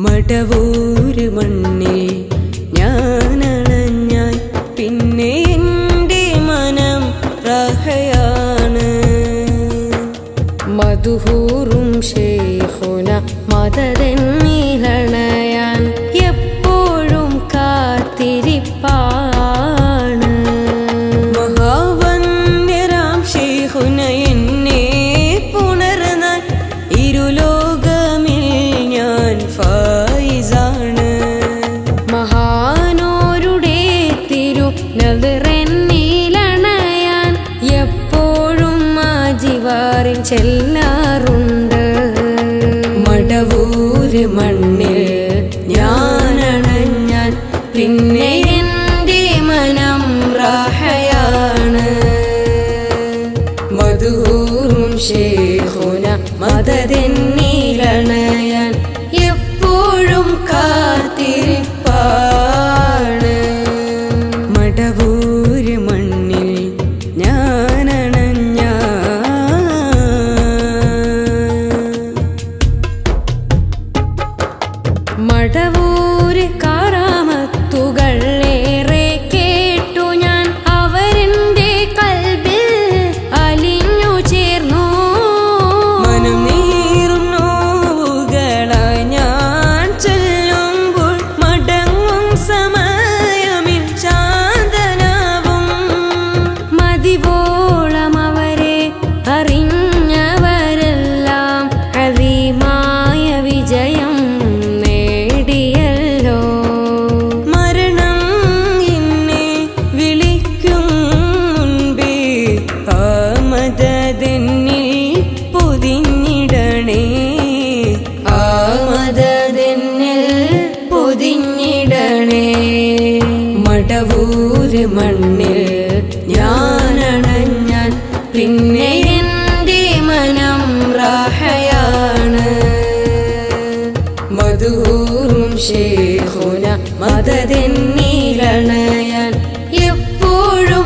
മടവൂര് മണ്ണിൽ ഞാനണഞ്ഞാൽ പിന്നെ എൻ്റെ മനം റഹയാണ് മധുഹൂറും ഷേഖുന മതതെന്നിലണയാൻ എപ്പോഴും കാത്തിരിപ്പാണ് മഹാവന്യരാം ശേഖുന എന്നെ പുണർന്നാൽ ഇരുലോകമിൽ ഞാൻ ഫായിസാണ് മഹാനോരുടെ തിരു നവിറെന്നിലണയാൻ എപ്പോഴും ആ ജിവാറിൽ ചെല്ലാറുണ്ട് മടവൂര് മണ്ണിൽ ഞാനണഞ്ഞാൽ പിന്നെ എൻ്റെ മനം റാഹയാണ് മധുഹൂറും ശേഖുന മതതെന്നിലണയാൻ എപ്പോഴും കാത്തിരിപ്പാണ് മടവൂര് മണ്ണിൽ ഞാനണഞ്ഞ മടവൂര് കാറാമത്തുകൾ ഏറെ കേട്ടു ഞാൻ അവരെന്റെ കൽബിൽ അലിഞ്ഞു ചേർന്നു മനം നീറും നോവുകളായി ഞാൻ ചൊല്ലുമ്പോൾ മടങ്ങും സമയമിൽ ശാന്തനാവും മതിവോളം അവരെ അറിഞ്ഞവരെല്ലാം അധിമായ വിജയം നേടിയല്ലോ മരണം എന്നെ വിളിക്കും മുൻപേ ആമതെന്നിൽ പൊതിഞ്ഞിടണേ ആമതെന്നിൽ പൊതിഞ്ഞിടണേ മടവൂര് മണ്ണിൽ ഞാനണഞ്ഞാൽ പിന്നെ എൻ്റെ മനം റാഹയാണ് മധുഹൂറും ശേഖുന മതതെന്നിലണയാൻ എപ്പോഴും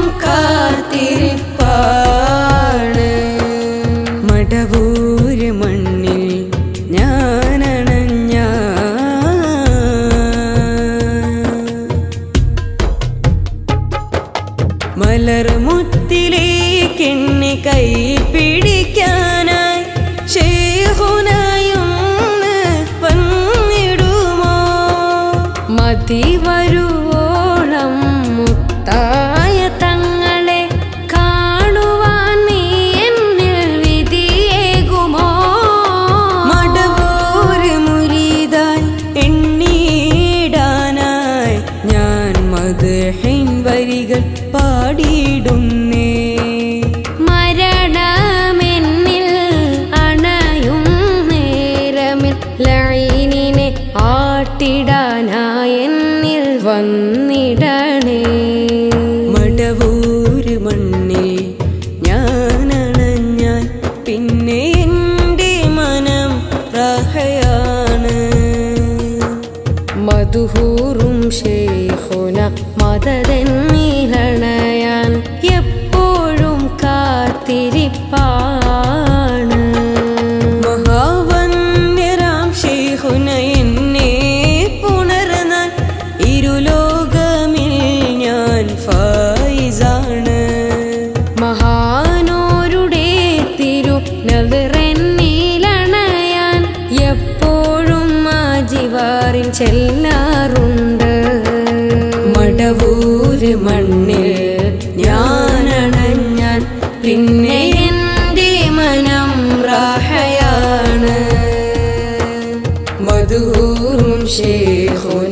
കാത്തിരിപ്പാണ് മടവൂര് മണ്ണിൽ ഞാനണഞ്ഞ മലർമുത്തിലേക്കെന്നെ കൈ പിടിക്കാനായി ഷേഹുനായും വന്നിടുമോ മതി വരുവോളം മുത്തായ തങ്ങളെ കാണുവാൻ നീ എന്നിൽ വിധിയേകുമോ മടവൂര് മുരീതായി എണ്ണീടാനായി ഞാൻ മധുഹിൻ വരികൾ പാടിയിടുന്നേ മരണമെന്നിൽ അണയും നേരമിൽ ലൈനിനെ ആട്ടിടാനായി എന്നിൽ വന്നിടണേ മടവൂര് മണ്ണിൽ ഞാനണഞ്ഞാൽ പിന്നെ എൻ്റെ മനം റഹയാണ് മധുഹൂറും ഷേഖുന മതതെന്നിലണയാൻ എപ്പോഴും കാത്തിരിപ്പാണ് മഹാവന്യരാം ശേഖുന എന്നെ പുണർന്നാൽ ഇരുലോകമിൽ ഞാൻ ഫായിസാണ് മഹാനോരുടെ തിരു നവിറെന്നിലണയാൻ എപ്പോഴും ആ ജിവാറിൽ ചെല്ലാറുണ്ട് മടവൂര് മണ്ണിൽ ഞാനണഞ്ഞാൽ പിന്നെ എൻ്റെ മനം റാഹയാണ് മധുഹൂറും ശേഖുന